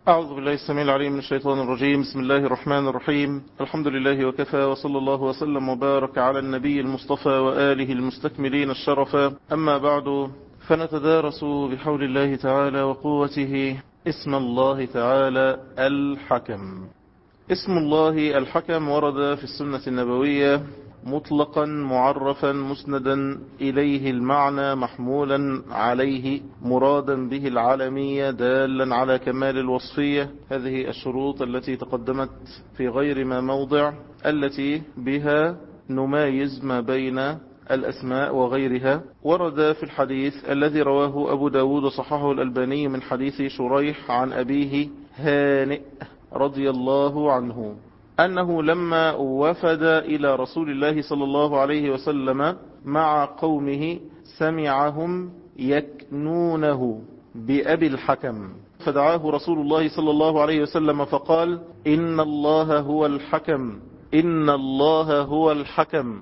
أعوذ بالله السميع العليم من الشيطان الرجيم بسم الله الرحمن الرحيم الحمد لله وكفى وصلى الله وسلم وبارك على النبي المصطفى وآله المستكملين الشرفا أما بعد فنتدارس بحول الله تعالى وقوته اسم الله تعالى الحكم اسم الله الحكم ورد في السنة النبوية مطلقا معرفا مسندا إليه المعنى محمولا عليه مرادا به العالمية دالا على كمال الوصفية هذه الشروط التي تقدمت في غير ما موضع التي بها نمايز ما بين الأسماء وغيرها ورد في الحديث الذي رواه أبو داود صححه الألباني من حديث شريح عن أبيه هانئ رضي الله عنه أنه لما وفد إلى رسول الله صلى الله عليه وسلم مع قومه سمعهم يكنونه بأبي الحكم فدعاه رسول الله صلى الله عليه وسلم فقال إن الله هو الحكم إن الله هو الحكم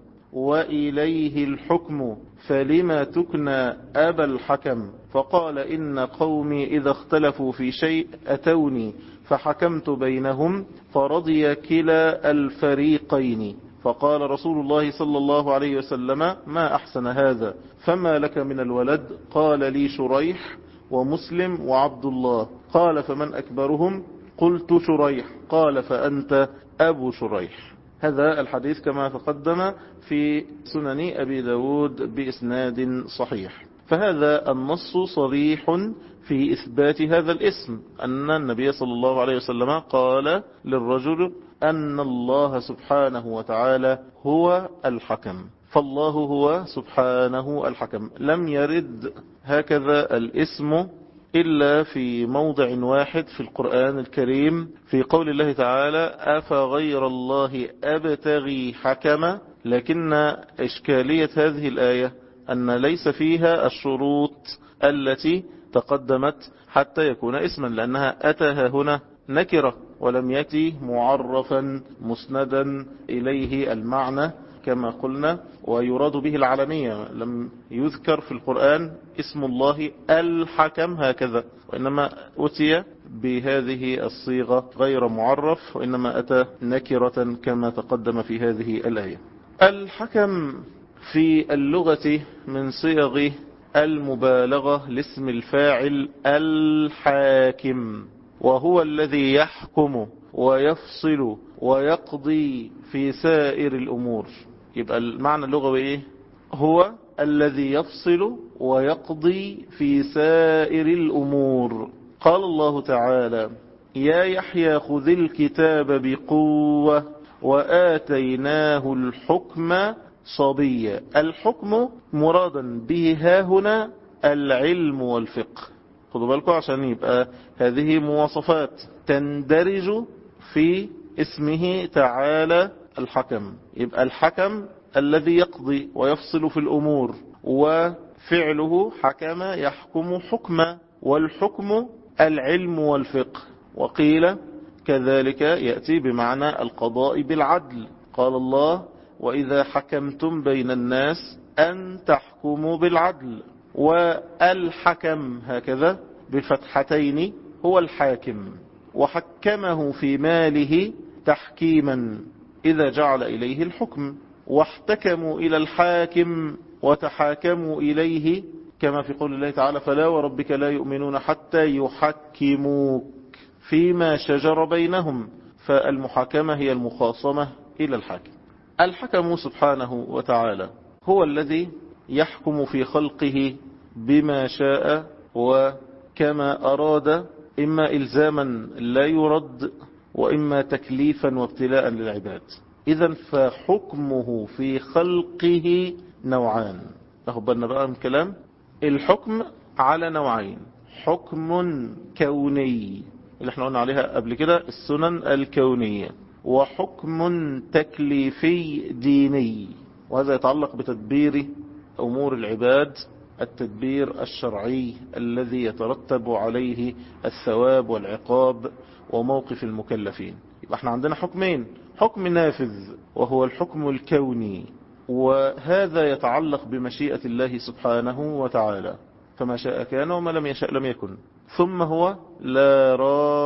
وإليه الحكم فلما تكنى أبا الحكم فقال إن قومي إذا اختلفوا في شيء أتوني فحكمت بينهم فرضي كلا الفريقين فقال رسول الله صلى الله عليه وسلم ما أحسن هذا فما لك من الولد قال لي شريح ومسلم وعبد الله قال فمن أكبرهم قلت شريح قال فأنت أبو شريح هذا الحديث كما تقدم في سنن أبي داود بإسناد صحيح فهذا النص صريح في إثبات هذا الاسم أن النبي صلى الله عليه وسلم قال للرجل أن الله سبحانه وتعالى هو الحكم فالله هو سبحانه الحكم لم يرد هكذا الاسم إلا في موضع واحد في القرآن الكريم في قول الله تعالى أفغير الله أبتغي حكما لكن إشكالية هذه الآية أن ليس فيها الشروط التي تقدمت حتى يكون اسما لأنها أتاها هنا نكرة ولم يأتي معرفا مسندا إليه المعنى كما قلنا ويراد به العالمية لم يذكر في القرآن اسم الله الحكم هكذا وإنما أتي بهذه الصيغة غير معرف وإنما أتى نكرة كما تقدم في هذه الآية الحكم في اللغة من صيغ المبالغة لاسم الفاعل الحاكم وهو الذي يحكم ويفصل ويقضي في سائر الأمور يبقى المعنى اللغوي إيه؟ هو الذي يفصل ويقضي في سائر الأمور قال الله تعالى يا يحيى خذ الكتاب بقوة وآتيناه الحكم صبيا الحكم مرادا به ها هنا العلم والفقه خدوا بالكم عشان يبقى هذه مواصفات تندرج في اسمه تعالى الحكم يبقى الحكم الذي يقضي ويفصل في الأمور وفعله حكم يحكم حكما والحكم العلم والفقه وقيل كذلك يأتي بمعنى القضاء بالعدل قال الله وإذا حكمتم بين الناس أن تحكموا بالعدل والحكم هكذا بفتحتين هو الحاكم وحكمه في ماله تحكيما إذا جعل إليه الحكم واحتكموا إلى الحاكم وتحاكموا إليه كما في قول الله تعالى فلا وربك لا يؤمنون حتى يحكموك فيما شجر بينهم فالمحاكمة هي المخاصمة إلى الحاكم الحكم سبحانه وتعالى هو الذي يحكم في خلقه بما شاء وكما أراد إما إلزاما لا يرد وإما تكليفا وابتلاء للعباد إذا فحكمه في خلقه نوعان أخبرنا بقى من كلام الحكم على نوعين حكم كوني اللي احنا قلنا عليها قبل كده السنن الكونية وحكم تكليفي ديني وهذا يتعلق بتدبير أمور العباد التدبير الشرعي الذي يترتب عليه الثواب والعقاب وموقف المكلفين يبقى احنا عندنا حكمين حكم نافذ وهو الحكم الكوني وهذا يتعلق بمشيئة الله سبحانه وتعالى فما شاء كان وما لم يشاء لم يكن ثم هو لا راد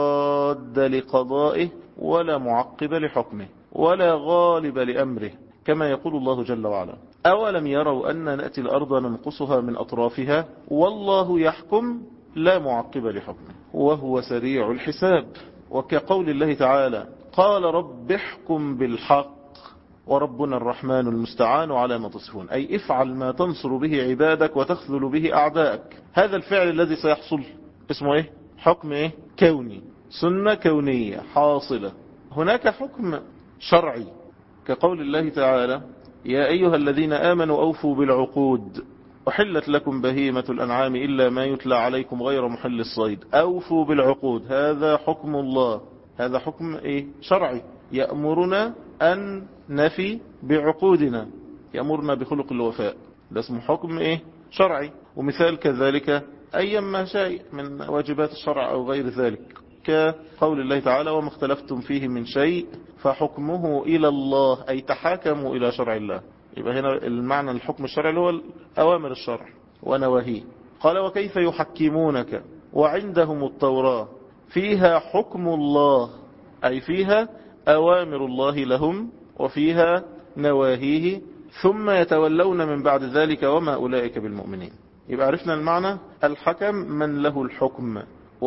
راد لقضائه ولا معقب لحكمه ولا غالب لأمره كما يقول الله جل وعلا أولم يروا أن نأتي الأرض ننقصها من أطرافها والله يحكم لا معقب لحكمه وهو سريع الحساب وكقول الله تعالى قال رب احكم بالحق وربنا الرحمن المستعان على ما تصفون أي افعل ما تنصر به عبادك وتخذل به أعدائك هذا الفعل الذي سيحصل اسمه ايه حكم ايه كوني سنة كونية حاصلة هناك حكم شرعي كقول الله تعالى يا أيها الذين آمنوا أوفوا بالعقود أحلت لكم بهيمة الأنعام إلا ما يتلى عليكم غير محل الصيد أوفوا بالعقود هذا حكم الله هذا حكم إيه؟ شرعي يأمرنا أن نفي بعقودنا يأمرنا بخلق الوفاء ده اسمه حكم إيه؟ شرعي ومثال كذلك أيما شيء من واجبات الشرع أو غير ذلك كقول الله تعالى وما اختلفتم فيه من شيء فحكمه إلى الله أي تحاكموا إلى شرع الله يبقى هنا المعنى الحكم الشرعي اللي هو أوامر الشرع ونواهيه قال وكيف يحكمونك وعندهم التوراة فيها حكم الله أي فيها أوامر الله لهم وفيها نواهيه ثم يتولون من بعد ذلك وما أولئك بالمؤمنين يبقى عرفنا المعنى الحكم من له الحكم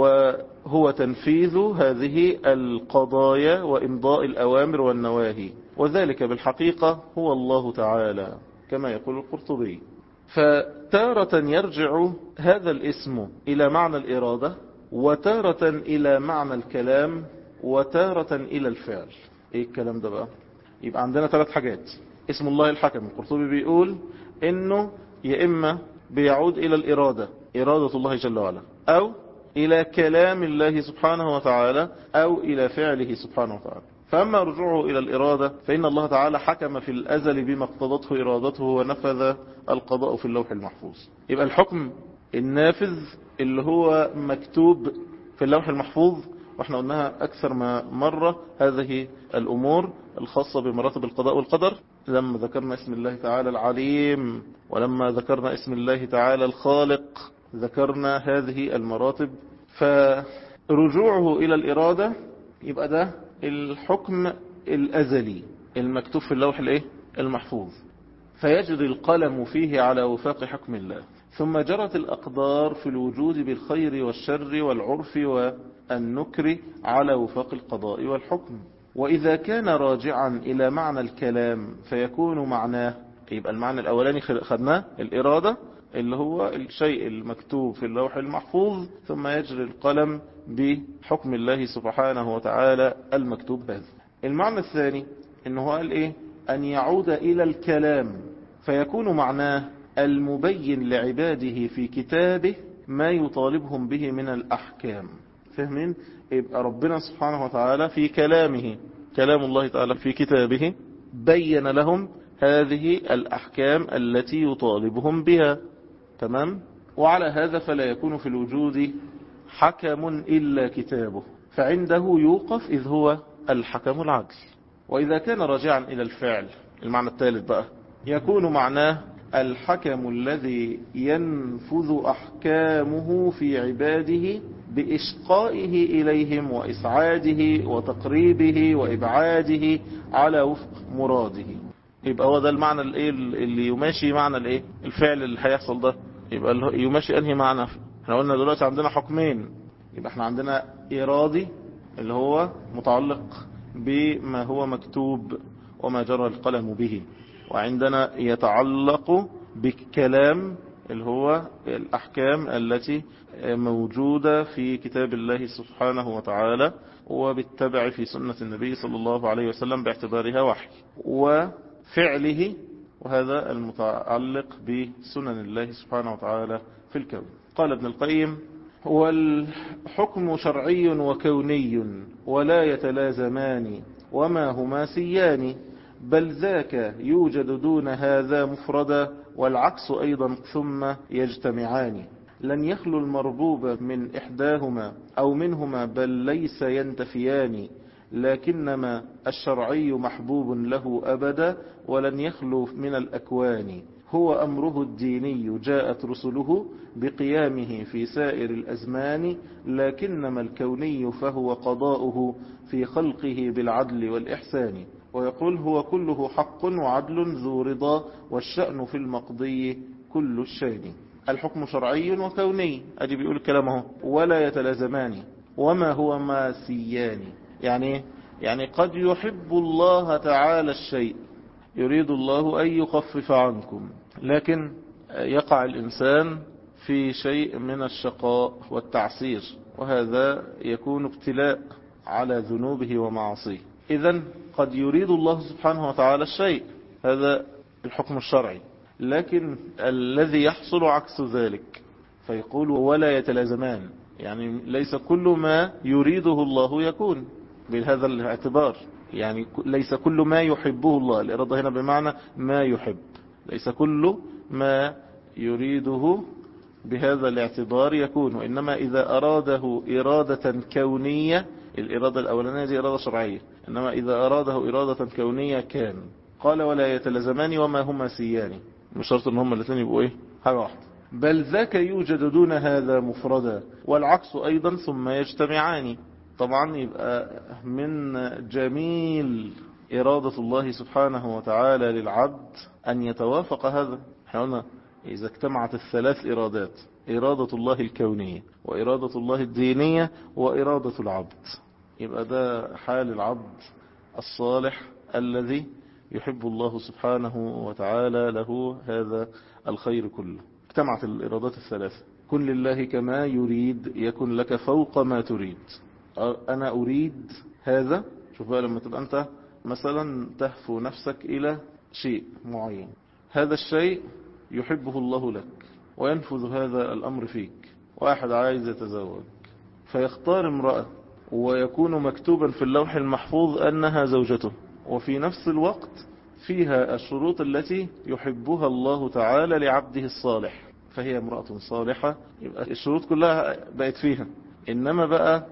وهو تنفيذ هذه القضايا وإمضاء الأوامر والنواهي وذلك بالحقيقة هو الله تعالى كما يقول القرطبي فتارة يرجع هذا الاسم إلى معنى الإرادة وتارة إلى معنى الكلام وتارة إلى الفعل إيه الكلام ده بقى يبقى عندنا ثلاث حاجات اسم الله الحكم القرطبي بيقول إنه يا إما بيعود إلى الإرادة إرادة الله جل وعلا أو إلى كلام الله سبحانه وتعالى أو إلى فعله سبحانه وتعالى فأما رجوعه إلى الإرادة فإن الله تعالى حكم في الأزل بما اقتضته إرادته ونفذ القضاء في اللوح المحفوظ يبقى الحكم النافذ اللي هو مكتوب في اللوح المحفوظ واحنا قلناها أكثر ما مرة هذه الأمور الخاصة بمراتب القضاء والقدر لما ذكرنا اسم الله تعالى العليم ولما ذكرنا اسم الله تعالى الخالق ذكرنا هذه المراتب فرجوعه إلى الإرادة يبقى ده الحكم الأزلي المكتوب في اللوح الايه المحفوظ فيجري القلم فيه على وفاق حكم الله ثم جرت الأقدار في الوجود بالخير والشر والعرف والنكر على وفاق القضاء والحكم وإذا كان راجعا إلى معنى الكلام فيكون معناه يبقى المعنى الأولاني خدناه الإرادة اللي هو الشيء المكتوب في اللوح المحفوظ ثم يجري القلم بحكم الله سبحانه وتعالى المكتوب هذا المعنى الثاني انه قال ايه ان يعود الى الكلام فيكون معناه المبين لعباده في كتابه ما يطالبهم به من الاحكام فاهمين يبقى ربنا سبحانه وتعالى في كلامه كلام الله تعالى في كتابه بين لهم هذه الأحكام التي يطالبهم بها تمام وعلى هذا فلا يكون في الوجود حكم إلا كتابه فعنده يوقف إذ هو الحكم العدل وإذا كان راجعا إلى الفعل المعنى الثالث بقى يكون معناه الحكم الذي ينفذ أحكامه في عباده بإشقائه إليهم وإسعاده وتقريبه وإبعاده على وفق مراده يبقى هو ده المعنى الايه اللي يماشي معنى الايه الفعل اللي هيحصل ده يبقى يماشي انهي معنى احنا قلنا دلوقتي عندنا حكمين يبقى احنا عندنا ارادي اللي هو متعلق بما هو مكتوب وما جرى القلم به وعندنا يتعلق بكلام اللي هو الأحكام التي موجودة في كتاب الله سبحانه وتعالى وبالتبع في سنة النبي صلى الله عليه وسلم باعتبارها وحي وفعله وهذا المتعلق بسنن الله سبحانه وتعالى في الكون قال ابن القيم والحكم شرعي وكوني ولا يتلازمان وما هما سيان بل ذاك يوجد دون هذا مفردا والعكس أيضا ثم يجتمعان لن يخلو المربوب من إحداهما أو منهما بل ليس ينتفيان لكنما الشرعي محبوب له أبدا ولن يخلو من الأكوان هو أمره الديني جاءت رسله بقيامه في سائر الأزمان لكنما الكوني فهو قضاؤه في خلقه بالعدل والإحسان ويقول هو كله حق وعدل ذو رضا والشأن في المقضي كل الشان الحكم شرعي وكوني أدي بيقول كلامه ولا يتلازمان وما هو ما سيان يعني يعني قد يحب الله تعالى الشيء يريد الله أن يخفف عنكم لكن يقع الإنسان في شيء من الشقاء والتعسير وهذا يكون ابتلاء على ذنوبه ومعاصيه إذا قد يريد الله سبحانه وتعالى الشيء هذا الحكم الشرعي لكن الذي يحصل عكس ذلك فيقول ولا يتلازمان يعني ليس كل ما يريده الله يكون بهذا الاعتبار يعني ليس كل ما يحبه الله الإرادة هنا بمعنى ما يحب ليس كل ما يريده بهذا الاعتبار يكون وإنما إذا أراده إرادة كونية الإرادة الأولانية دي إرادة شرعية إنما إذا أراده إرادة كونية كان قال ولا يتلزمان وما هما سيان مش شرط ان هما الاثنين يبقوا ايه حاجة واحدة بل ذاك يوجد دون هذا مفردا والعكس أيضا ثم يجتمعان طبعا يبقى من جميل إرادة الله سبحانه وتعالى للعبد أن يتوافق هذا احنا قلنا إذا اجتمعت الثلاث إرادات إرادة الله الكونية وإرادة الله الدينية وإرادة العبد يبقى ده حال العبد الصالح الذي يحب الله سبحانه وتعالى له هذا الخير كله اجتمعت الإرادات الثلاثة كن لله كما يريد يكن لك فوق ما تريد أنا أريد هذا شوف بقى لما تبقى أنت مثلا تهفو نفسك إلى شيء معين هذا الشيء يحبه الله لك وينفذ هذا الأمر فيك واحد عايز يتزوج فيختار امرأة ويكون مكتوبا في اللوح المحفوظ أنها زوجته وفي نفس الوقت فيها الشروط التي يحبها الله تعالى لعبده الصالح فهي امرأة صالحة يبقى الشروط كلها بقت فيها إنما بقى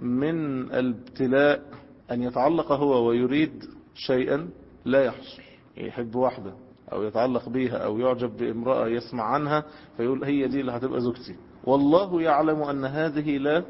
من الابتلاء أن يتعلق هو ويريد شيئا لا يحصل يحب واحدة أو يتعلق بيها أو يعجب بامرأة يسمع عنها فيقول هي دي اللي هتبقى زوجتي والله يعلم أن هذه لا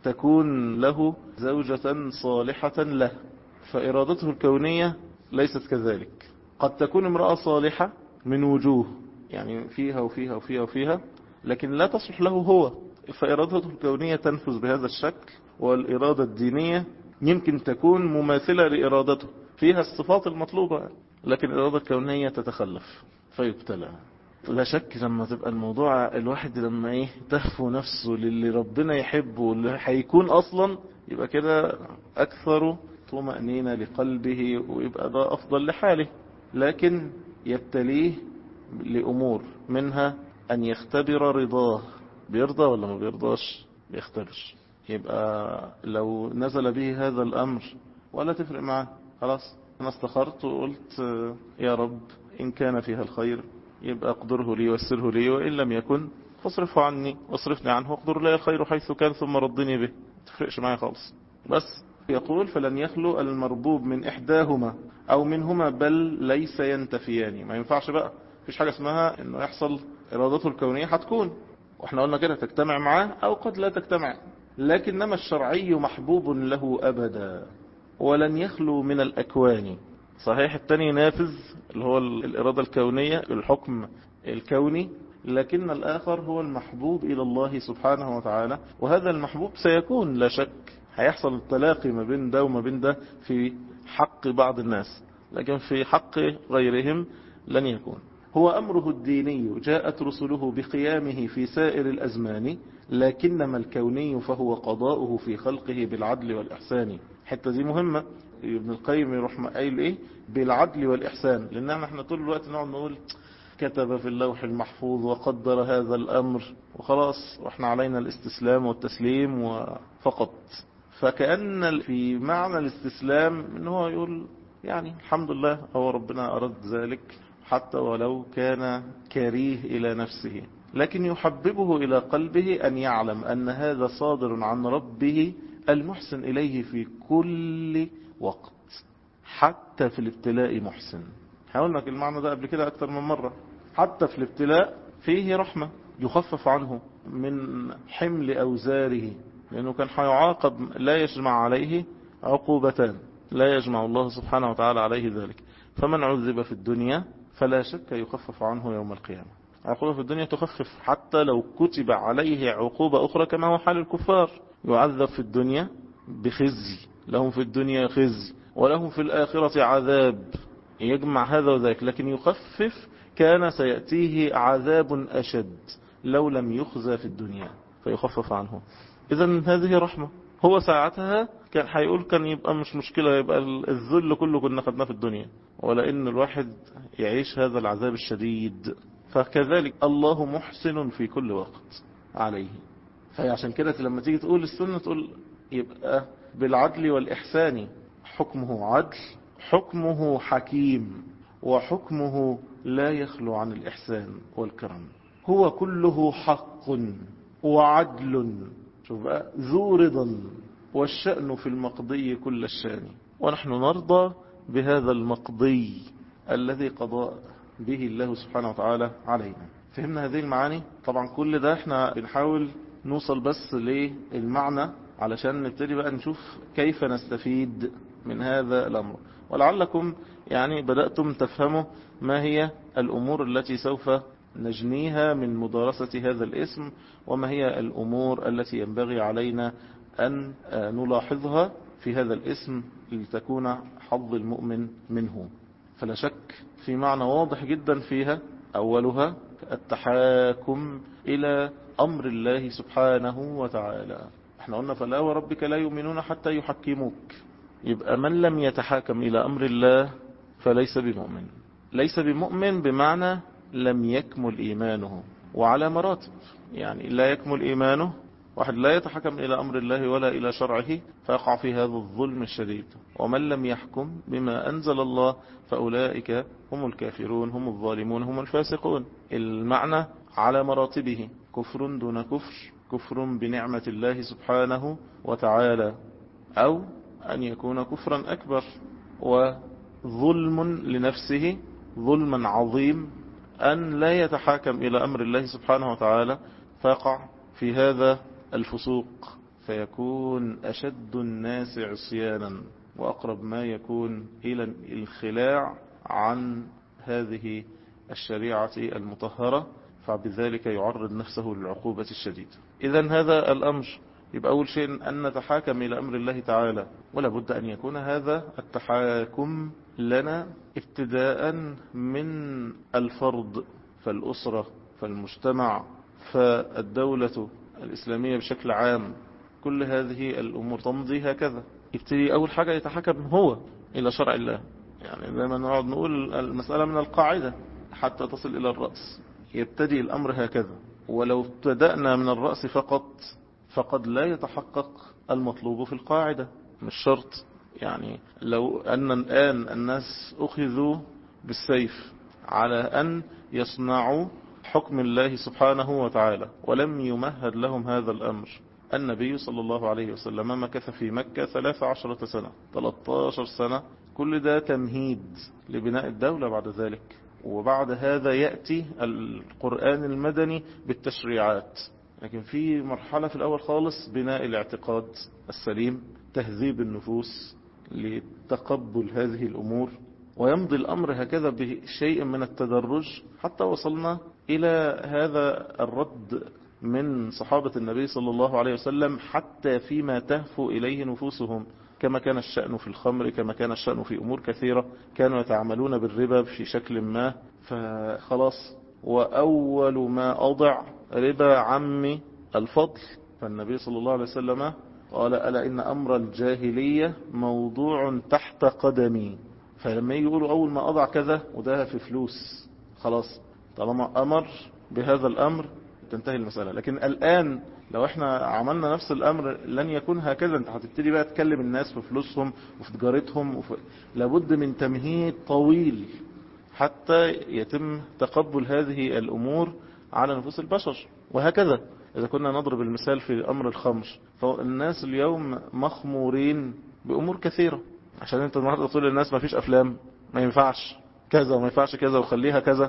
تكون له زوجة صالحة له فإرادته الكونية ليست كذلك قد تكون امرأة صالحة من وجوه يعني فيها وفيها وفيها وفيها لكن لا تصلح له هو فإرادته الكونية تنفذ بهذا الشكل والإرادة الدينية يمكن تكون مماثلة لإرادته فيها الصفات المطلوبة لكن الإرادة الكونية تتخلف فيبتلى لا شك لما تبقى الموضوع الواحد لما ايه تهفو نفسه للي ربنا يحبه واللي هيكون اصلا يبقى كده اكثر طمأنينة لقلبه ويبقى ده افضل لحاله لكن يبتليه لامور منها ان يختبر رضاه بيرضى ولا ما بيرضاش بيختبر يبقى لو نزل به هذا الامر ولا تفرق معاه خلاص انا استخرت وقلت يا رب ان كان فيها الخير يبقى اقدره لي ويسره لي وإن لم يكن فاصرفه عني واصرفني عنه واقدر لي الخير حيث كان ثم ردني به تفرقش معي خالص بس يقول فلن يخلو المربوب من إحداهما أو منهما بل ليس ينتفيان ما ينفعش بقى مفيش حاجة اسمها انه يحصل ارادته الكونية هتكون واحنا قلنا كده تجتمع معاه او قد لا تجتمع لكنما الشرعي محبوب له ابدا ولن يخلو من الاكوان صحيح التاني نافذ اللي هو الإرادة الكونية الحكم الكوني لكن الآخر هو المحبوب إلى الله سبحانه وتعالى وهذا المحبوب سيكون لا شك هيحصل التلاقي ما بين ده وما بين ده في حق بعض الناس لكن في حق غيرهم لن يكون هو أمره الديني جاءت رسله بقيامه في سائر الأزمان لكنما الكوني فهو قضاؤه في خلقه بالعدل والإحسان حتى دي مهمة ابن القيم يروح قايل ايه بالعدل والإحسان لأن احنا طول الوقت نقعد نقول كتب في اللوح المحفوظ وقدر هذا الأمر وخلاص واحنا علينا الاستسلام والتسليم وفقط فكأن في معنى الاستسلام ان هو يقول يعني الحمد لله هو ربنا أراد ذلك حتى ولو كان كريه إلى نفسه لكن يحببه إلى قلبه أن يعلم أن هذا صادر عن ربه المحسن إليه في كل وقت حتى في الابتلاء محسن حاولنا المعنى ده قبل كده أكثر من مرة حتى في الابتلاء فيه رحمة يخفف عنه من حمل أوزاره لأنه كان حيعاقب لا يجمع عليه عقوبتان لا يجمع الله سبحانه وتعالى عليه ذلك فمن عذب في الدنيا فلا شك يخفف عنه يوم القيامة عقوبة في الدنيا تخفف حتى لو كتب عليه عقوبة أخرى كما هو حال الكفار يعذب في الدنيا بخزي لهم في الدنيا خزي ولهم في الآخرة عذاب يجمع هذا وذاك لكن يخفف كان سيأتيه عذاب أشد لو لم يخزى في الدنيا فيخفف عنه إذا هذه رحمة هو ساعتها كان هيقول كان يبقى مش مشكلة يبقى الذل كله كنا خدناه في الدنيا ولا إن الواحد يعيش هذا العذاب الشديد فكذلك الله محسن في كل وقت عليه فعشان كده لما تيجي تقول السنة تقول يبقى بالعدل والإحسان حكمه عدل حكمه حكيم وحكمه لا يخلو عن الإحسان والكرم هو كله حق وعدل شوف بقى ذو رضا والشأن في المقضي كل الشان ونحن نرضى بهذا المقضي الذي قضى به الله سبحانه وتعالى علينا فهمنا هذه المعاني طبعا كل ده احنا بنحاول نوصل بس للمعنى علشان نبتدي بقى نشوف كيف نستفيد من هذا الأمر ولعلكم يعني بدأتم تفهموا ما هي الأمور التي سوف نجنيها من مدارسة هذا الاسم وما هي الأمور التي ينبغي علينا أن نلاحظها في هذا الاسم لتكون حظ المؤمن منه فلا شك في معنى واضح جدا فيها أولها التحاكم إلى أمر الله سبحانه وتعالى احنا قلنا فلا وربك لا يؤمنون حتى يحكموك يبقى من لم يتحاكم إلى أمر الله فليس بمؤمن ليس بمؤمن بمعنى لم يكمل إيمانه وعلى مراتب يعني لا يكمل إيمانه واحد لا يتحكم إلى أمر الله ولا إلى شرعه فيقع في هذا الظلم الشديد ومن لم يحكم بما أنزل الله فأولئك هم الكافرون هم الظالمون هم الفاسقون المعنى على مراتبه كفر دون كفر كفر بنعمة الله سبحانه وتعالى أو أن يكون كفرا أكبر وظلم لنفسه ظلما عظيم أن لا يتحاكم إلى أمر الله سبحانه وتعالى فيقع في هذا الفسوق فيكون أشد الناس عصيانا وأقرب ما يكون إلى الخلاع عن هذه الشريعة المطهرة فبذلك يعرض نفسه للعقوبة الشديدة إذا هذا الأمر يبقى أول شيء أن نتحاكم إلى أمر الله تعالى ولا بد أن يكون هذا التحاكم لنا ابتداء من الفرد فالأسرة فالمجتمع فالدولة الإسلامية بشكل عام كل هذه الأمور تمضي هكذا يبتدي أول حاجة يتحكم هو إلى شرع الله يعني دائما نقعد نقول المسألة من القاعدة حتى تصل إلى الرأس يبتدي الأمر هكذا ولو ابتدأنا من الرأس فقط فقد لا يتحقق المطلوب في القاعدة مش شرط يعني لو أن الآن الناس أخذوا بالسيف على أن يصنعوا حكم الله سبحانه وتعالى ولم يمهد لهم هذا الأمر النبي صلى الله عليه وسلم مكث في مكة 13 سنة 13 سنة كل ده تمهيد لبناء الدولة بعد ذلك وبعد هذا يأتي القرآن المدني بالتشريعات لكن في مرحلة في الأول خالص بناء الاعتقاد السليم تهذيب النفوس لتقبل هذه الأمور ويمضي الأمر هكذا بشيء من التدرج حتى وصلنا إلى هذا الرد من صحابة النبي صلى الله عليه وسلم حتى فيما تهفو إليه نفوسهم كما كان الشأن في الخمر كما كان الشأن في أمور كثيرة كانوا يتعاملون بالربا في شكل ما فخلاص وأول ما أضع ربا عمي الفضل فالنبي صلى الله عليه وسلم قال ألا إن أمر الجاهلية موضوع تحت قدمي فلما يجي يقولوا أول ما أضع كذا وده في فلوس خلاص طالما أمر بهذا الأمر تنتهي المسألة لكن الآن لو احنا عملنا نفس الأمر لن يكون هكذا انت هتبتدي بقى تكلم الناس في فلوسهم وفي تجارتهم وفي... لابد من تمهيد طويل حتى يتم تقبل هذه الأمور على نفوس البشر وهكذا إذا كنا نضرب المثال في أمر الخمر فالناس اليوم مخمورين بأمور كثيرة عشان انت النهاردة تقول للناس ما فيش أفلام ما ينفعش كذا وما ينفعش كذا وخليها كذا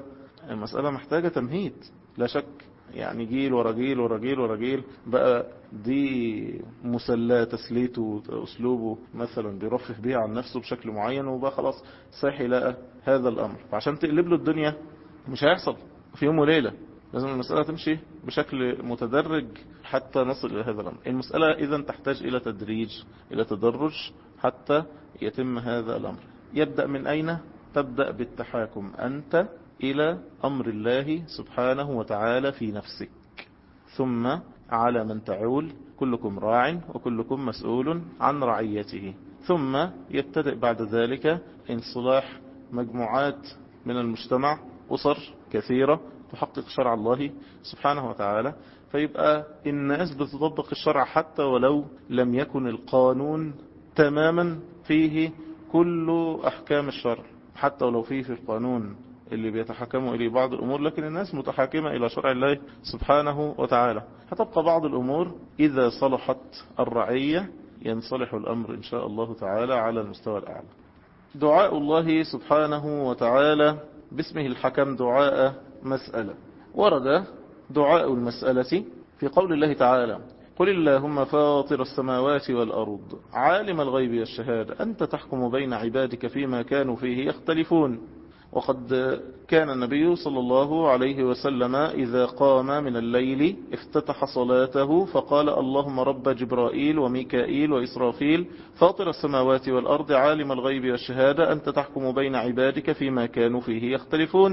المسألة محتاجة تمهيد لا شك يعني جيل ورا جيل ورا جيل ورا جيل بقى دي مسلاة تسليته أسلوبه مثلا بيرفه بيها عن نفسه بشكل معين وبقى خلاص صحي لقى هذا الأمر فعشان تقلب له الدنيا مش هيحصل في يوم وليلة لازم المسألة تمشي بشكل متدرج حتى نصل إلى هذا الأمر المسألة إذا تحتاج إلى تدريج إلى تدرج حتى يتم هذا الأمر يبدأ من أين؟ تبدأ بالتحاكم أنت إلى أمر الله سبحانه وتعالى في نفسك ثم على من تعول كلكم راع وكلكم مسؤول عن رعيته ثم يبتدئ بعد ذلك انصلاح مجموعات من المجتمع أسر كثيرة تحقق شرع الله سبحانه وتعالى فيبقى الناس بتطبق الشرع حتى ولو لم يكن القانون تماما فيه كل أحكام الشرع حتى ولو فيه في القانون اللي بيتحكموا إليه بعض الأمور لكن الناس متحاكمة إلى شرع الله سبحانه وتعالى هتبقى بعض الأمور إذا صلحت الرعية ينصلح الأمر إن شاء الله تعالى على المستوى الأعلى دعاء الله سبحانه وتعالى باسمه الحكم دعاء مسألة ورد دعاء المسألة في قول الله تعالى قل اللهم فاطر السماوات والأرض عالم الغيب والشهادة أنت تحكم بين عبادك فيما كانوا فيه يختلفون وقد كان النبي صلى الله عليه وسلم إذا قام من الليل افتتح صلاته فقال اللهم رب جبرائيل وميكائيل وإسرافيل فاطر السماوات والأرض عالم الغيب والشهادة أنت تحكم بين عبادك فيما كانوا فيه يختلفون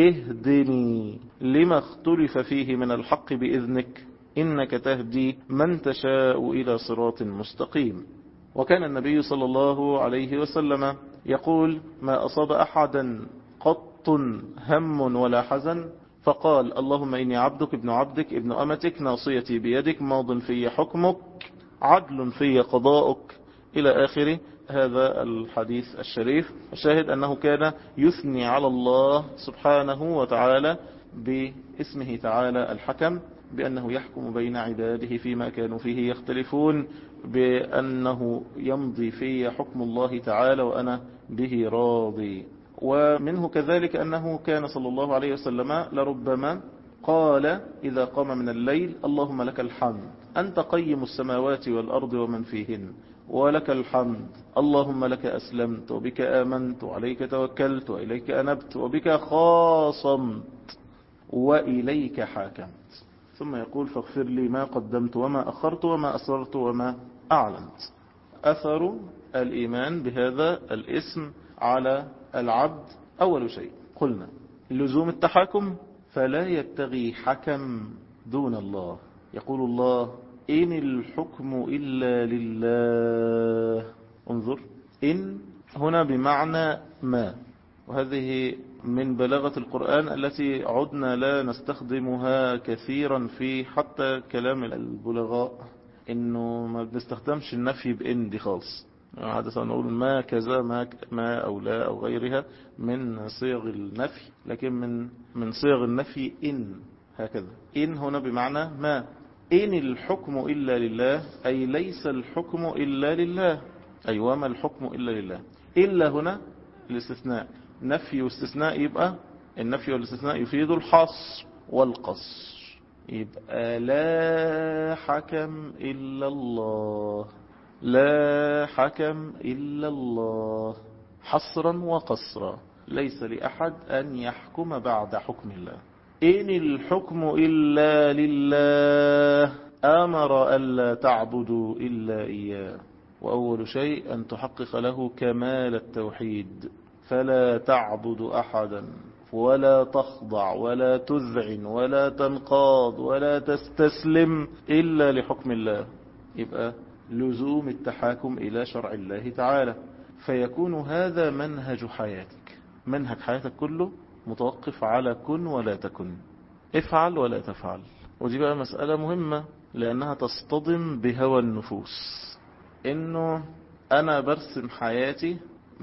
اهدني لما اختلف فيه من الحق بإذنك إنك تهدي من تشاء إلى صراط مستقيم وكان النبي صلى الله عليه وسلم يقول ما أصاب أحدا قط هم ولا حزن فقال اللهم إني عبدك ابن عبدك ابن أمتك ناصيتي بيدك ماض في حكمك عدل في قضاؤك إلى آخر هذا الحديث الشريف الشاهد أنه كان يثني على الله سبحانه وتعالى باسمه تعالى الحكم بأنه يحكم بين عباده فيما كانوا فيه يختلفون بأنه يمضي في حكم الله تعالى وأنا به راضي ومنه كذلك أنه كان صلى الله عليه وسلم لربما قال إذا قام من الليل اللهم لك الحمد أنت قيم السماوات والأرض ومن فيهن ولك الحمد اللهم لك أسلمت وبك آمنت وعليك توكلت وإليك أنبت وبك خاصمت وإليك حاكمت ثم يقول فاغفر لي ما قدمت وما أخرت وما أسررت وما أعلنت أثر الإيمان بهذا الاسم على العبد أول شيء قلنا لزوم التحاكم فلا يبتغي حكم دون الله يقول الله إن الحكم إلا لله انظر إن هنا بمعنى ما وهذه من بلاغة القرآن التي عدنا لا نستخدمها كثيرا في حتى كلام البلغاء انه ما بنستخدمش النفي بإن دي خالص عادة نقول ما كذا ما, ما أو لا أو غيرها من صيغ النفي لكن من من صيغ النفي إن هكذا إن هنا بمعنى ما إن الحكم إلا لله أي ليس الحكم إلا لله أي وما الحكم إلا لله إلا هنا الاستثناء نفي واستثناء يبقى النفي والاستثناء يفيد الحصر والقصر يبقى لا حكم إلا الله لا حكم إلا الله حصرا وقصرا ليس لأحد أن يحكم بعد حكم الله إن الحكم إلا لله أمر ألا تعبدوا إلا إياه وأول شيء أن تحقق له كمال التوحيد فلا تعبد أحدا ولا تخضع ولا تذعن ولا تنقاض ولا تستسلم إلا لحكم الله يبقى لزوم التحاكم إلى شرع الله تعالى فيكون هذا منهج حياتك منهج حياتك كله متوقف على كن ولا تكن افعل ولا تفعل ودي بقى مسألة مهمة لأنها تصطدم بهوى النفوس إنه أنا برسم حياتي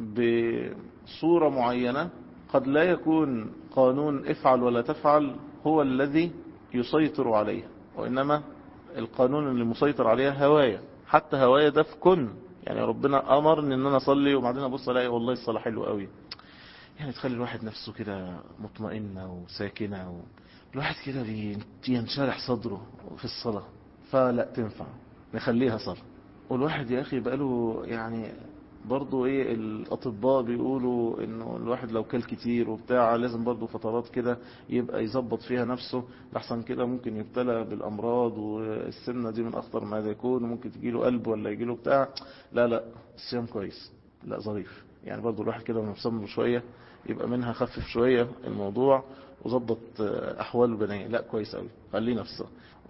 بصورة معينة قد لا يكون قانون افعل ولا تفعل هو الذي يسيطر عليها وإنما القانون اللي مسيطر عليها هواية حتى هواية ده في كن يعني ربنا أمر ان انا اصلي وبعدين ابص الاقي والله الصلاة حلو قوي يعني تخلي الواحد نفسه كده مطمئنة وساكنة و... الواحد كده بينشرح صدره في الصلاة فلا تنفع نخليها صلاة والواحد يا أخي بقاله يعني برضو ايه الاطباء بيقولوا انه الواحد لو كل كتير وبتاع لازم برضو فترات كده يبقى يظبط فيها نفسه لحسن كده ممكن يبتلى بالامراض والسمنة دي من اخطر ما يكون وممكن تجيله قلب ولا يجيله بتاع لا لا الصيام كويس لا ظريف يعني برضو الواحد كده مصمم شوية يبقى منها خفف شوية الموضوع وظبط احواله البنية لا كويس قوي خليه نفسه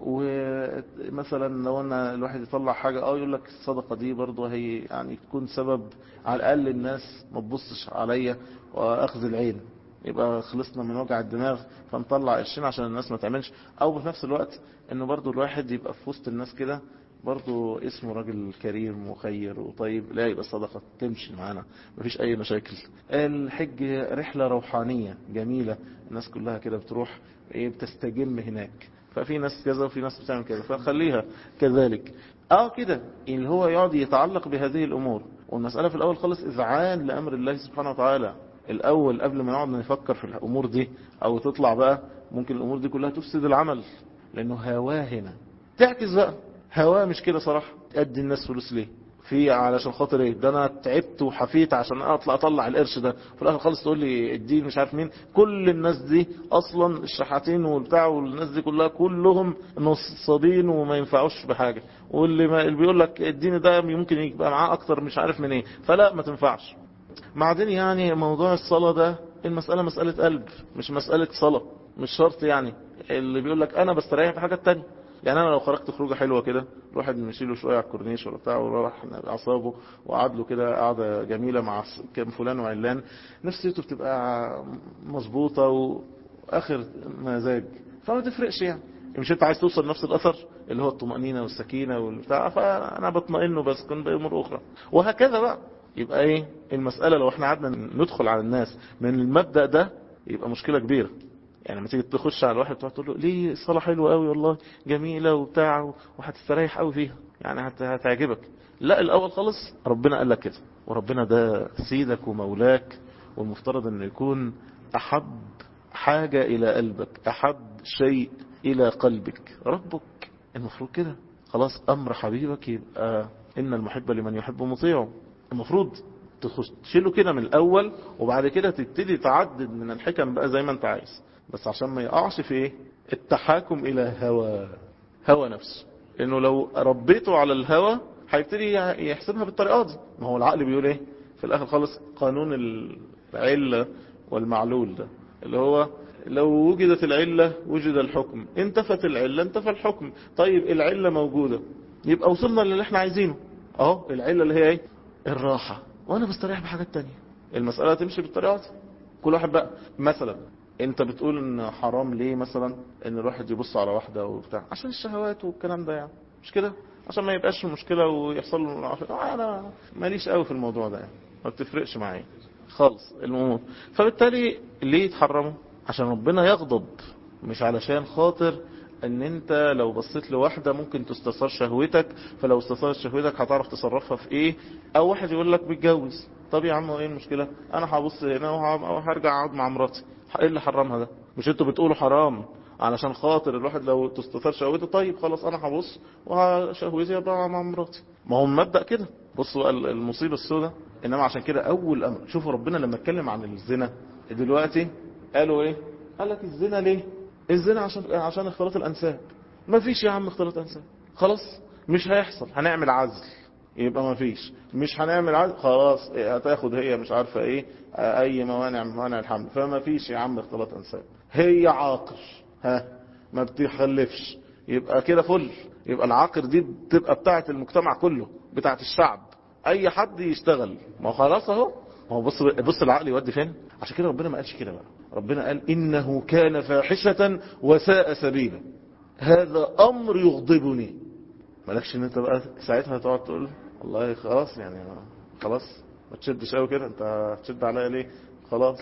ومثلا لو ان الواحد يطلع حاجة اه يقول لك الصدقة دي برضه هي يعني تكون سبب على الاقل الناس ما تبصش عليا واخذ العين يبقى خلصنا من وجع الدماغ فنطلع قرشين عشان الناس ما تعملش او في نفس الوقت انه برضه الواحد يبقى في وسط الناس كده برضه اسمه راجل كريم وخير وطيب لا يبقى الصدقة تمشي معانا مفيش اي مشاكل الحج رحلة روحانية جميلة الناس كلها كده بتروح ايه بتستجم هناك ففي ناس كذا وفي ناس بتعمل كذا فنخليها كذلك اه كده اللي هو يقعد يتعلق بهذه الامور والمسألة في الاول خالص اذعان لامر الله سبحانه وتعالى الاول قبل ما نقعد نفكر في الامور دي او تطلع بقى ممكن الامور دي كلها تفسد العمل لانه هواه هنا تعكس بقى هواه مش كده صراحة ادي الناس فلوس ليه في علشان خاطر ايه ده انا تعبت وحفيت عشان اطلع اطلع القرش ده في الاخر خالص تقول لي اديني مش عارف مين كل الناس دي اصلا الشحاتين والبتاع والناس دي كلها كلهم نصابين وما ينفعوش بحاجه واللي ما اللي بيقول لك اديني ده يمكن يبقى معاه اكتر مش عارف من ايه فلا ما تنفعش بعدين يعني موضوع الصلاه ده المساله مساله قلب مش مساله صلاه مش شرط يعني اللي بيقول لك انا بستريح في حاجات تانية يعني انا لو خرجت خروجه حلوه كده الواحد نشيله شويه على الكورنيش ولا بتاع وراح اعصابه وقعد له كده قعده جميله مع كام فلان وعلان نفسيته بتبقى مظبوطه واخر مزاج فما تفرقش يعني مش انت عايز توصل نفس الاثر اللي هو الطمانينه والسكينه والبتاع فانا بطمئنه بس كن بامور اخرى وهكذا بقى يبقى ايه المساله لو احنا قعدنا ندخل على الناس من المبدا ده يبقى مشكله كبيره يعني لما تيجي تخش على الواحد تقعد تقول له ليه الصلاه حلوه قوي والله جميله وبتاع وهتستريح قوي فيها يعني هتعجبك لا الاول خالص ربنا قال لك كده وربنا ده سيدك ومولاك والمفترض انه يكون احب حاجه الى قلبك احب شيء الى قلبك ربك المفروض كده خلاص امر حبيبك يبقى ان المحب لمن يحب مطيعه المفروض تشيله كده من الاول وبعد كده تبتدي تعدد من الحكم بقى زي ما انت عايز بس عشان ما يقعش في ايه التحاكم الى هوى هوى نفسه انه لو ربيته على الهوى هيبتدي يحسبها بالطريقه دي ما هو العقل بيقول ايه في الاخر خالص قانون العله والمعلول ده اللي هو لو وجدت العله وجد الحكم انتفت العله انتفى الحكم طيب العله موجوده يبقى وصلنا للي احنا عايزينه اهو العله اللي هي ايه الراحه وانا بستريح بحاجات تانية المساله تمشي بالطريقه دي كل واحد بقى مثلا انت بتقول ان حرام ليه مثلا ان الواحد يبص على واحدة وبتاع عشان الشهوات والكلام ده يعني مش كده عشان ما يبقاش مشكلة ويحصل له انا ماليش قوي في الموضوع ده يعني ما بتفرقش معايا خالص الامور فبالتالي ليه يتحرموا عشان ربنا يغضب مش علشان خاطر ان انت لو بصيت لواحدة ممكن تستثار شهوتك فلو استثارت شهوتك هتعرف تصرفها في ايه او واحد يقول لك بيتجوز طب يا عم ايه المشكلة انا هبص هنا وهرجع اقعد مع مراتي ايه اللي حرمها ده مش انتوا بتقولوا حرام علشان خاطر الواحد لو تستثار شهوته طيب خلاص انا هبص وشهوتي ابقى مع مراتي ما هو المبدأ كده بصوا المصيبة السوداء انما عشان كده اول امر شوفوا ربنا لما اتكلم عن الزنا دلوقتي قالوا ايه قال لك الزنا ليه الزنا عشان عشان اختلاط الانساب ما فيش يا عم اختلاط انساب خلاص مش هيحصل هنعمل عزل يبقى ما فيش مش هنعمل عزل خلاص هتاخد هي مش عارفه ايه اي موانع من موانع الحمل فما فيش يا عم اختلاط انساب هي عاقر ها ما بتخلفش يبقى كده فل يبقى العاقر دي بتبقى بتاعه المجتمع كله بتاعه الشعب اي حد يشتغل ما هو خلاص اهو ما هو بص بص العقل يودي فين عشان كده ربنا ما قالش كده بقى ربنا قال انه كان فاحشه وساء سبيلا هذا امر يغضبني مالكش ان انت بقى ساعتها تقعد تقول والله خلاص يعني خلاص ما تشدش قوي كده انت هتشد عليا ليه خلاص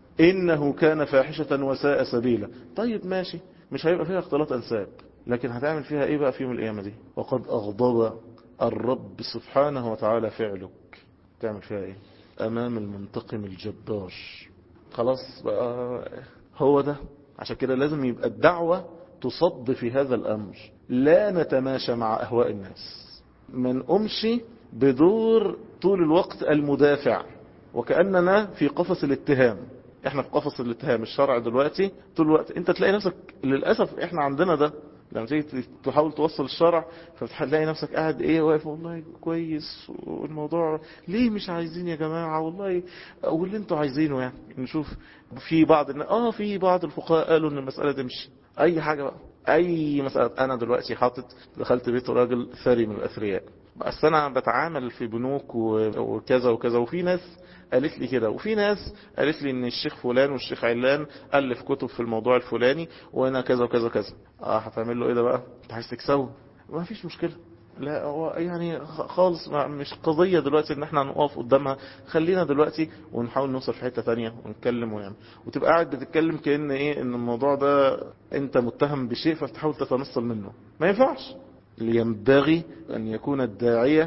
انه كان فاحشة وساء سبيلا طيب ماشي مش هيبقى فيها اختلاط انساب لكن هتعمل فيها ايه بقى في يوم القيامة دي وقد اغضب الرب سبحانه وتعالى فعلك تعمل فيها ايه امام المنتقم الجبار خلاص بقى هو ده عشان كده لازم يبقى الدعوة تصد في هذا الأمر لا نتماشى مع أهواء الناس من أمشي بدور طول الوقت المدافع وكأننا في قفص الاتهام احنا في قفص الاتهام الشرع دلوقتي طول الوقت انت تلاقي نفسك للأسف احنا عندنا ده لما تيجي تحاول توصل الشرع فتلاقي نفسك قاعد ايه واقف والله كويس والموضوع ليه مش عايزين يا جماعة والله واللي انتوا عايزينه يعني نشوف في بعض الناس اه في بعض الفقهاء قالوا ان المسألة تمشي اي حاجة بقى اي مسألة انا دلوقتي حاطط دخلت بيت راجل ثري من الاثرياء بس انا بتعامل في بنوك وكذا وكذا وفي ناس قالت لي كده وفي ناس قالت لي ان الشيخ فلان والشيخ علان الف كتب في الموضوع الفلاني وانا كذا وكذا وكذا اه هتعمل له ايه ده بقى انت عايز تكسبه ما فيش مشكله لا هو يعني خالص مش قضية دلوقتي ان احنا نقف قدامها خلينا دلوقتي ونحاول نوصل في حتة ثانيه ونتكلم ونعمل وتبقى قاعد بتتكلم كأن ايه ان الموضوع ده انت متهم بشيء فتحاول تتنصل منه ما ينفعش ينبغي ان يكون الداعية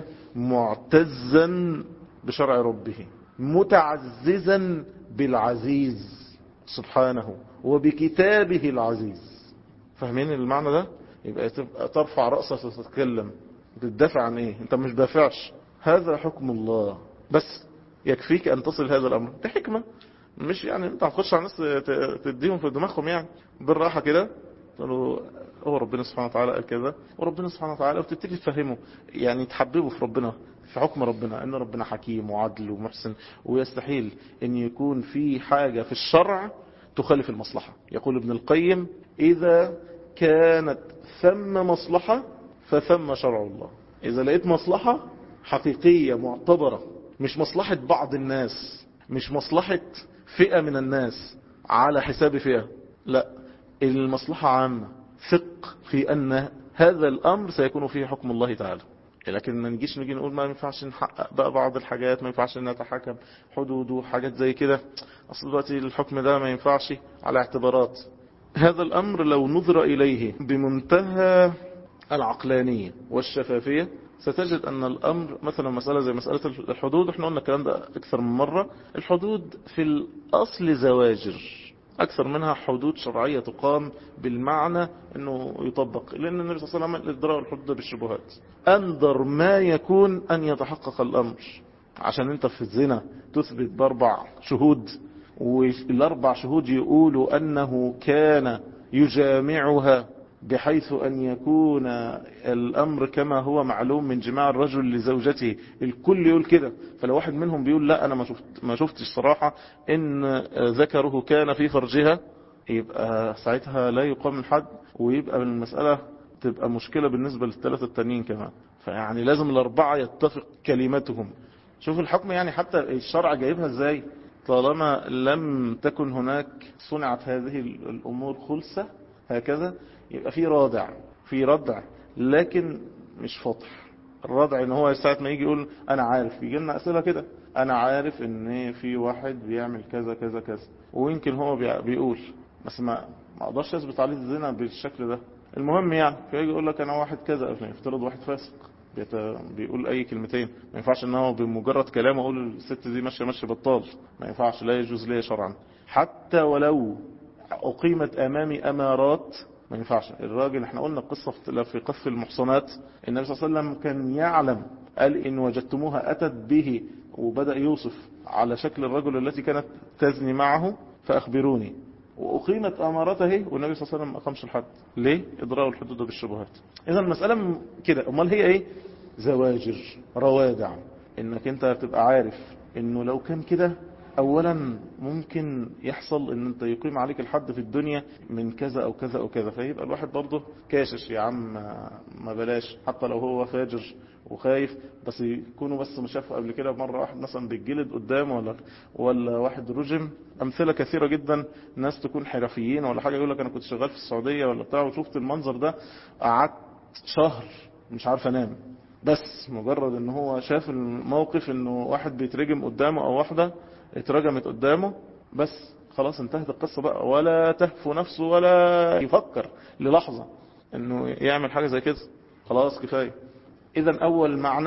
معتزا بشرع ربه متعززا بالعزيز سبحانه وبكتابه العزيز فاهمين المعنى ده يبقى تبقى ترفع رأسك وتتكلم تدافع عن ايه انت مش دافعش هذا حكم الله بس يكفيك ان تصل هذا الامر دي حكمة مش يعني انت هتخش على الناس تديهم في دماغهم يعني بالراحة كده قالوا هو ربنا سبحانه وتعالى قال كذا وربنا سبحانه وتعالى وتبتدي تفهمه يعني تحببه في ربنا في حكم ربنا ان ربنا حكيم وعدل ومحسن ويستحيل ان يكون في حاجة في الشرع تخالف المصلحة يقول ابن القيم اذا كانت ثم مصلحة فثم شرع الله اذا لقيت مصلحة حقيقية معتبرة مش مصلحة بعض الناس مش مصلحة فئة من الناس على حساب فئة لا المصلحة عامة ثق في ان هذا الامر سيكون فيه حكم الله تعالى لكن ما نجيش نيجي نقول ما ينفعش نحقق بقى بعض الحاجات ما ينفعش نتحكم حدود وحاجات زي كده اصل دلوقتي الحكم ده ما ينفعش على اعتبارات هذا الامر لو نظر اليه بمنتهى العقلانية والشفافية ستجد ان الامر مثلا مسألة زي مسألة الحدود احنا قلنا الكلام ده اكثر من مرة الحدود في الاصل زواجر أكثر منها حدود شرعية تقام بالمعنى أنه يطبق لأن النبي صلى الله عليه وسلم الإدراء والحدود بالشبهات أندر ما يكون أن يتحقق الأمر عشان أنت في الزنا تثبت بأربع شهود والأربع شهود يقولوا أنه كان يجامعها بحيث أن يكون الأمر كما هو معلوم من جماع الرجل لزوجته الكل يقول كده فلو واحد منهم بيقول لا أنا ما, شفت ما شفتش صراحة إن ذكره كان في فرجها يبقى ساعتها لا يقام الحد ويبقى من المسألة تبقى مشكلة بالنسبة للثلاثة التانيين كمان فيعني لازم الأربعة يتفق كلمتهم شوف الحكم يعني حتى الشرع جايبها ازاي طالما لم تكن هناك صنعت هذه الأمور خلصة هكذا يبقى في رادع في ردع لكن مش فطح الردع ان هو ساعة ما يجي يقول انا عارف يجي لنا اسئلة كده انا عارف ان في واحد بيعمل كذا كذا كذا ويمكن هو بيقول بس ما ما اقدرش اثبت عليه الزنا بالشكل ده المهم يعني فيجي يقول لك انا واحد كذا يفترض واحد فاسق بيقول اي كلمتين ما ينفعش ان هو بمجرد كلام اقول الست دي ماشيه ماشيه بطال ما ينفعش لا يجوز ليا شرعا حتى ولو اقيمت امامي امارات ما ينفعش الراجل احنا قلنا القصة في قذف المحصنات النبي صلى الله عليه وسلم كان يعلم قال ان وجدتموها اتت به وبدأ يوصف على شكل الرجل التي كانت تزني معه فاخبروني واقيمت امارته والنبي صلى الله عليه وسلم ما اقامش الحد ليه اضراء الحدود بالشبهات اذا المسألة كده امال هي ايه زواجر روادع انك انت تبقى عارف انه لو كان كده اولا ممكن يحصل ان انت يقيم عليك الحد في الدنيا من كذا او كذا او كذا فيبقى الواحد برضه كاشش يا عم ما بلاش حتى لو هو فاجر وخايف بس يكونوا بس مشافه قبل كده مرة واحد مثلا بالجلد قدامه ولا ولا واحد رجم امثلة كثيرة جدا ناس تكون حرفيين ولا حاجة يقول لك انا كنت شغال في السعودية ولا بتاع وشفت المنظر ده قعدت شهر مش عارف انام بس مجرد ان هو شاف الموقف انه واحد بيترجم قدامه او واحدة اترجمت قدامه بس خلاص انتهت القصة بقى ولا تهفو نفسه ولا يفكر للحظة انه يعمل حاجة زي كده خلاص كفاية اذا اول معنى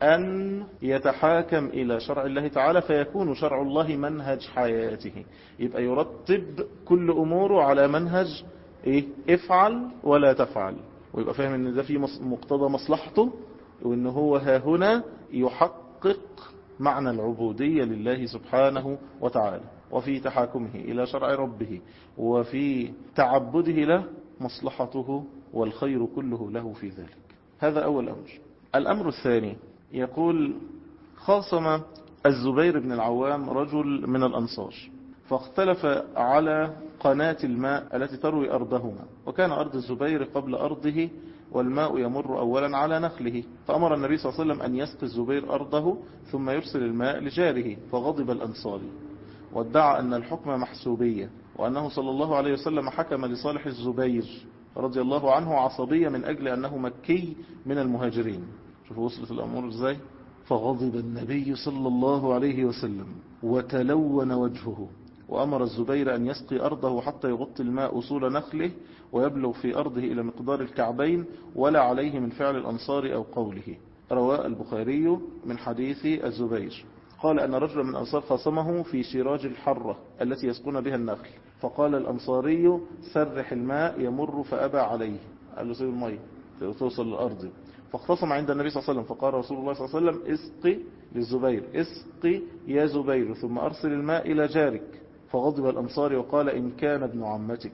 أن يتحاكم إلى شرع الله تعالى فيكون شرع الله منهج حياته يبقى يرتب كل أموره على منهج إيه؟ افعل ولا تفعل ويبقى فاهم ان ده في مقتضى مصلحته وان هو ها هنا يحقق معنى العبودية لله سبحانه وتعالى وفي تحاكمه إلى شرع ربه وفي تعبده له مصلحته والخير كله له في ذلك هذا أول أمر الأمر الثاني يقول خاصم الزبير بن العوام رجل من الأنصار فاختلف على قناة الماء التي تروي أرضهما وكان أرض الزبير قبل أرضه والماء يمر أولا على نخله فأمر النبي صلى الله عليه وسلم أن يسقي الزبير أرضه ثم يرسل الماء لجاره فغضب الأنصاري وادعى أن الحكم محسوبية وأنه صلى الله عليه وسلم حكم لصالح الزبير رضي الله عنه عصبية من أجل أنه مكي من المهاجرين شوفوا وصلت الأمور إزاي فغضب النبي صلى الله عليه وسلم وتلون وجهه وأمر الزبير أن يسقي أرضه حتى يغطي الماء أصول نخله ويبلغ في أرضه إلى مقدار الكعبين ولا عليه من فعل الأنصار أو قوله رواء البخاري من حديث الزبير قال أن رجلا من الأنصار خاصمه في شراج الحرة التي يسقون بها النخل فقال الأنصاري سرح الماء يمر فأبى عليه قال له سيب المية توصل للأرض فاختصم عند النبي صلى الله عليه وسلم فقال رسول الله صلى الله عليه وسلم اسقي للزبير اسقي يا زبير ثم أرسل الماء إلى جارك فغضب الأنصار وقال إن كان ابن عمتك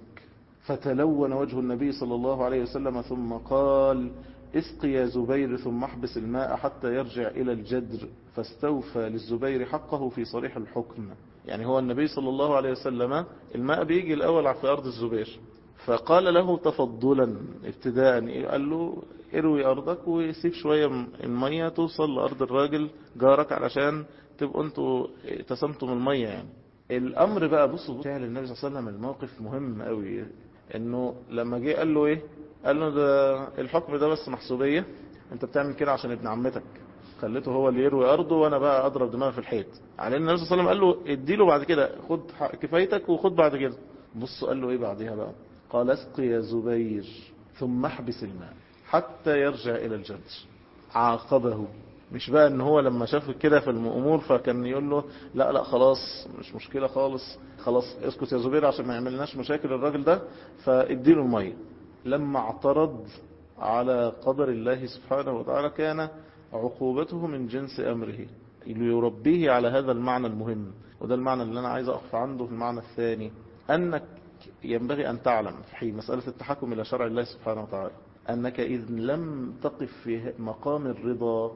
فتلون وجه النبي صلى الله عليه وسلم ثم قال اسقي يا زبير ثم احبس الماء حتى يرجع إلى الجدر فاستوفى للزبير حقه في صريح الحكم يعني هو النبي صلى الله عليه وسلم الماء بيجي الأول في أرض الزبير فقال له تفضلا ابتداء قال له اروي أرضك وسيب شوية المية توصل لأرض الراجل جارك علشان تبقوا انتوا تسمتم المية يعني الأمر بقى بصوا فعل النبي صلى الله عليه وسلم الموقف مهم قوي انه لما جه قال له ايه قال له ده الحكم ده بس محسوبية انت بتعمل كده عشان ابن عمتك خليته هو اللي يروي أرضه وأنا بقى أضرب دماغي في الحيط على النبي صلى الله عليه وسلم قال له اديله بعد كده خد كفايتك وخد بعد كده بص قال له ايه بعدها بقى قال اسقي يا زبير ثم احبس الماء حتى يرجع إلى الجد عاقبه مش بقى ان هو لما شاف كده في الامور فكان يقول له لا لا خلاص مش مشكلة خالص خلاص اسكت يا زبير عشان ما يعملناش مشاكل الراجل ده فاديله المية لما اعترض على قدر الله سبحانه وتعالى كان عقوبته من جنس أمره ليربيه على هذا المعنى المهم وده المعنى اللي أنا عايز أقف عنده في المعنى الثاني أنك ينبغي أن تعلم في مسألة التحكم إلى شرع الله سبحانه وتعالى أنك إذ لم تقف في مقام الرضا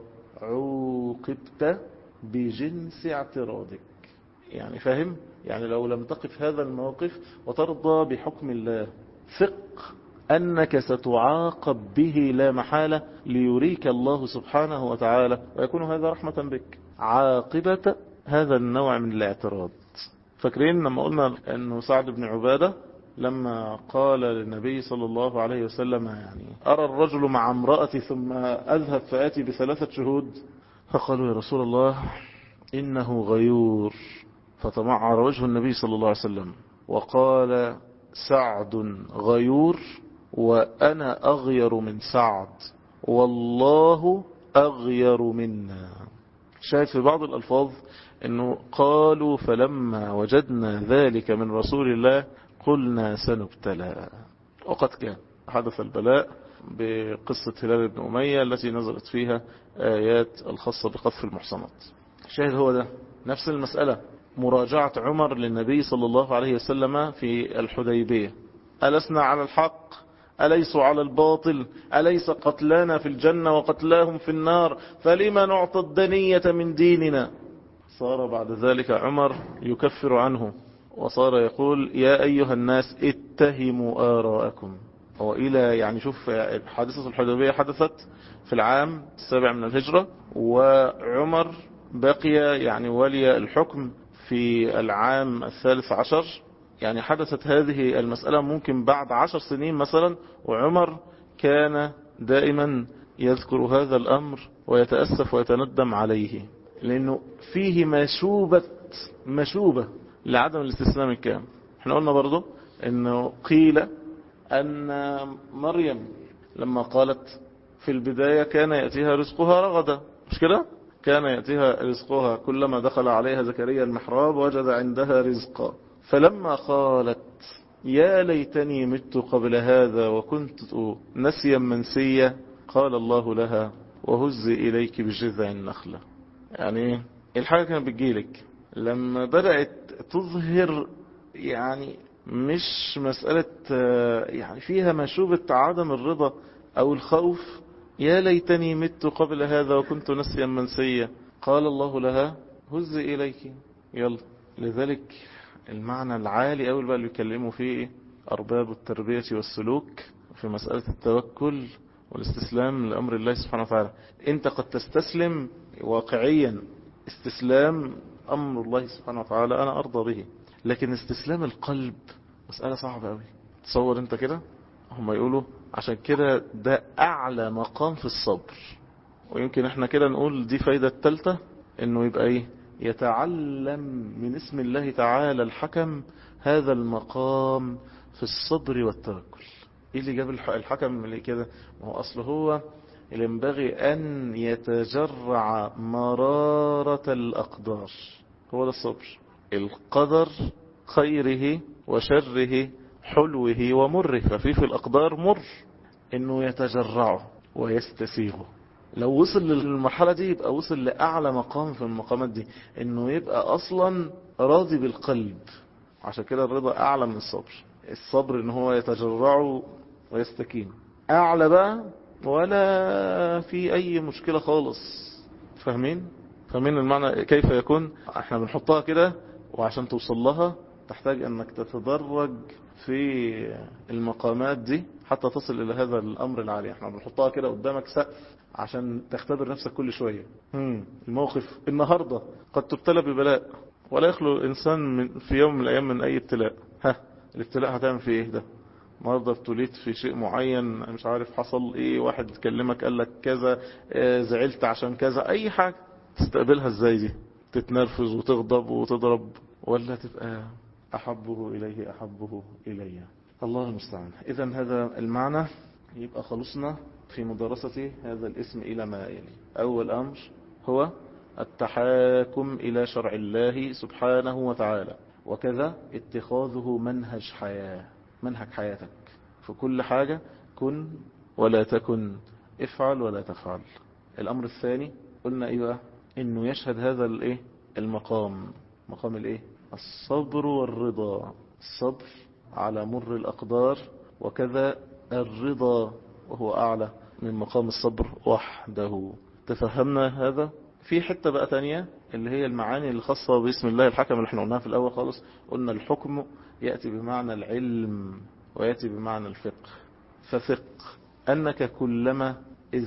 عوقبت بجنس اعتراضك يعني فاهم يعني لو لم تقف هذا الموقف وترضى بحكم الله ثق أنك ستعاقب به لا محالة ليريك الله سبحانه وتعالى ويكون هذا رحمة بك عاقبة هذا النوع من الاعتراض فاكرين لما قلنا أنه سعد بن عبادة لما قال للنبي صلى الله عليه وسلم يعني أرى الرجل مع امرأتي ثم أذهب فآتي بثلاثة شهود فقالوا يا رسول الله إنه غيور فتمعر وجه النبي صلى الله عليه وسلم وقال سعد غيور وأنا أغير من سعد والله أغير منا شاهد في بعض الألفاظ أنه قالوا فلما وجدنا ذلك من رسول الله قلنا سنبتلى وقد كان حدث البلاء بقصة هلال بن أمية التي نزلت فيها آيات الخاصة بقذف المحصنات شاهد هو ده نفس المسألة مراجعة عمر للنبي صلى الله عليه وسلم في الحديبية ألسنا على الحق أليسوا على الباطل أليس قتلانا في الجنة وقتلاهم في النار فلما نعطى الدنية من ديننا صار بعد ذلك عمر يكفر عنه وصار يقول يا أيها الناس اتهموا آراءكم وإلى يعني شوف حادثة الحديبية حدثت في العام السابع من الهجرة وعمر بقي يعني ولي الحكم في العام الثالث عشر يعني حدثت هذه المسألة ممكن بعد عشر سنين مثلا وعمر كان دائما يذكر هذا الأمر ويتأسف ويتندم عليه لأنه فيه مشوبة مشوبة لعدم الاستسلام الكامل احنا قلنا برضو انه قيل ان مريم لما قالت في البداية كان يأتيها رزقها رغدا مش كده كان يأتيها رزقها كلما دخل عليها زكريا المحراب وجد عندها رزقا فلما قالت يا ليتني مت قبل هذا وكنت نسيا منسيا قال الله لها وهزي إليك بجذع النخلة يعني الحاجة كانت بتجيلك لما بدأت تظهر يعني مش مسألة يعني فيها مشوبة عدم الرضا أو الخوف يا ليتني مت قبل هذا وكنت نسيا منسيا قال الله لها هزي إليك يلا لذلك المعنى العالي أول بقى اللي يكلموا فيه أرباب التربية والسلوك في مسألة التوكل والاستسلام لأمر الله سبحانه وتعالى انت قد تستسلم واقعيا استسلام أمر الله سبحانه وتعالى أنا أرضى به لكن استسلام القلب مسألة صعبة أوي تصور انت كده هم يقولوا عشان كده ده أعلى مقام في الصبر ويمكن احنا كده نقول دي فايدة التالتة انه يبقى ايه يتعلم من اسم الله تعالى الحكم هذا المقام في الصبر والتوكل ايه اللي جاب الحكم اللي كده ما هو اصل هو اللي ينبغي ان يتجرع مرارة الاقدار هو ده الصبر القدر خيره وشره حلوه ومره ففي في الأقدار مر إنه يتجرعه ويستسيغه لو وصل للمرحلة دي يبقى وصل لأعلى مقام في المقامات دي إنه يبقى أصلا راضي بالقلب عشان كده الرضا أعلى من الصبر الصبر إن هو يتجرعه ويستكين أعلى بقى ولا في أي مشكلة خالص فاهمين؟ فاهمين المعنى كيف يكون احنا بنحطها كده وعشان توصل لها تحتاج انك تتدرج في المقامات دي حتى تصل الى هذا الامر العالي احنا بنحطها كده قدامك سقف عشان تختبر نفسك كل شوية هم الموقف النهاردة قد تبتلى ببلاء ولا يخلو الانسان من في يوم من الايام من اي ابتلاء ها الابتلاء هتعمل في ايه ده النهارده ابتليت في شيء معين مش عارف حصل ايه واحد كلمك قال لك كذا اه زعلت عشان كذا اي حاجة تستقبلها ازاي دي تتنرفز وتغضب وتضرب ولا تبقى أحبه إليه أحبه إلي الله المستعان إذا هذا المعنى يبقى خلصنا في مدرسة هذا الاسم إلى ما يلي أول أمر هو التحاكم إلى شرع الله سبحانه وتعالى وكذا اتخاذه منهج حياة منهج حياتك في كل حاجة كن ولا تكن افعل ولا تفعل الأمر الثاني قلنا إيه بقى إنه يشهد هذا الإيه المقام مقام الإيه الصبر والرضا الصبر على مر الأقدار وكذا الرضا وهو أعلى من مقام الصبر وحده تفهمنا هذا في حتة بقى تانية اللي هي المعاني الخاصة باسم الله الحكم اللي احنا قلناها في الأول خالص قلنا الحكم يأتي بمعنى العلم ويأتي بمعنى الفقه ففق أنك كلما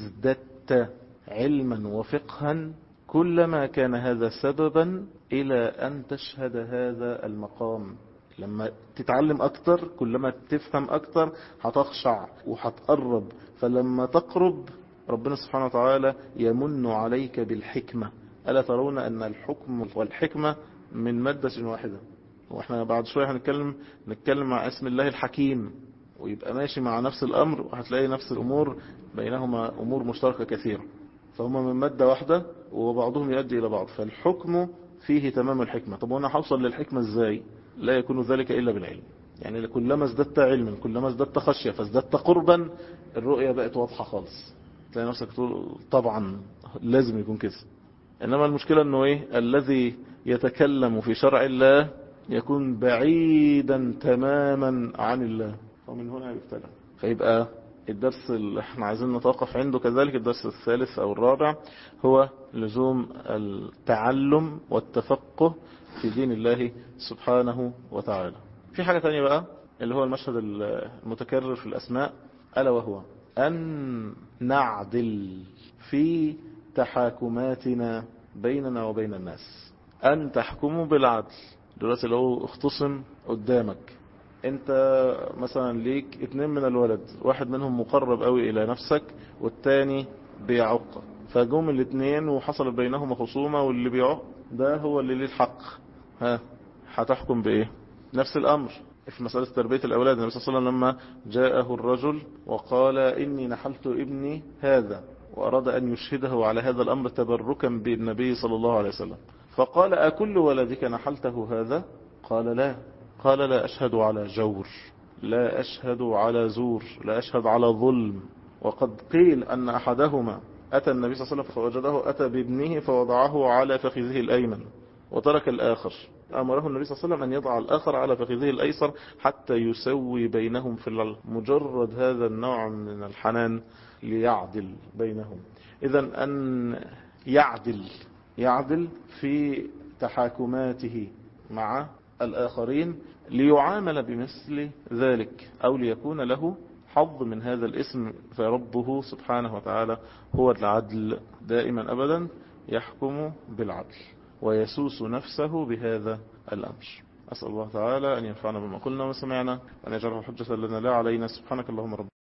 ازددت علما وفقها كلما كان هذا سببا إلى أن تشهد هذا المقام لما تتعلم أكتر كلما تفهم أكتر هتخشع وهتقرب فلما تقرب ربنا سبحانه وتعالى يمن عليك بالحكمة ألا ترون أن الحكم والحكمة من مادة واحدة واحنا بعد شوية هنتكلم نتكلم مع اسم الله الحكيم ويبقى ماشي مع نفس الأمر وهتلاقي نفس الأمور بينهما أمور مشتركة كثيرة فهم من مادة واحدة وبعضهم يؤدي إلى بعض فالحكم فيه تمام الحكمة طب وانا هوصل للحكمة ازاي لا يكون ذلك إلا بالعلم يعني كلما ازددت علما كلما ازددت خشية فازددت قربا الرؤية بقت واضحة خالص تلاقي نفسك تقول طبعا لازم يكون كده إنما المشكلة أنه إيه الذي يتكلم في شرع الله يكون بعيدا تماما عن الله ومن هنا يبتلى فيبقى الدرس اللي احنا عايزين نتوقف عنده كذلك الدرس الثالث او الرابع هو لزوم التعلم والتفقه في دين الله سبحانه وتعالى في حاجة تانية بقى اللي هو المشهد المتكرر في الأسماء ألا وهو أن نعدل في تحاكماتنا بيننا وبين الناس أن تحكموا بالعدل دلوقتي لو اختصم قدامك انت مثلا ليك اتنين من الولد واحد منهم مقرب قوي الى نفسك والتاني بيعق فجم الاتنين وحصل بينهما خصومة واللي بيعق ده هو اللي ليه الحق ها هتحكم بايه نفس الامر في مسألة تربية الأولاد النبي صلى الله عليه وسلم لما جاءه الرجل وقال إني نحلت ابني هذا وأراد أن يشهده على هذا الأمر تبركا بالنبي صلى الله عليه وسلم فقال أكل ولدك نحلته هذا قال لا قال لا أشهد على جور لا أشهد على زور لا أشهد على ظلم وقد قيل أن أحدهما أتى النبي صلى الله عليه وسلم فوجده أتى بابنه فوضعه على فخذه الأيمن وترك الآخر أمره النبي صلى الله عليه وسلم أن يضع الآخر على فخذه الأيسر حتى يسوي بينهم في العلم مجرد هذا النوع من الحنان ليعدل بينهم إذا أن يعدل يعدل في تحاكماته مع الآخرين ليعامل بمثل ذلك أو ليكون له حظ من هذا الاسم فربه سبحانه وتعالى هو العدل دائما أبدا يحكم بالعدل ويسوس نفسه بهذا الأمر أسأل الله تعالى أن ينفعنا بما قلنا وسمعنا وأن يجعله حجة لنا لا علينا سبحانك اللهم رب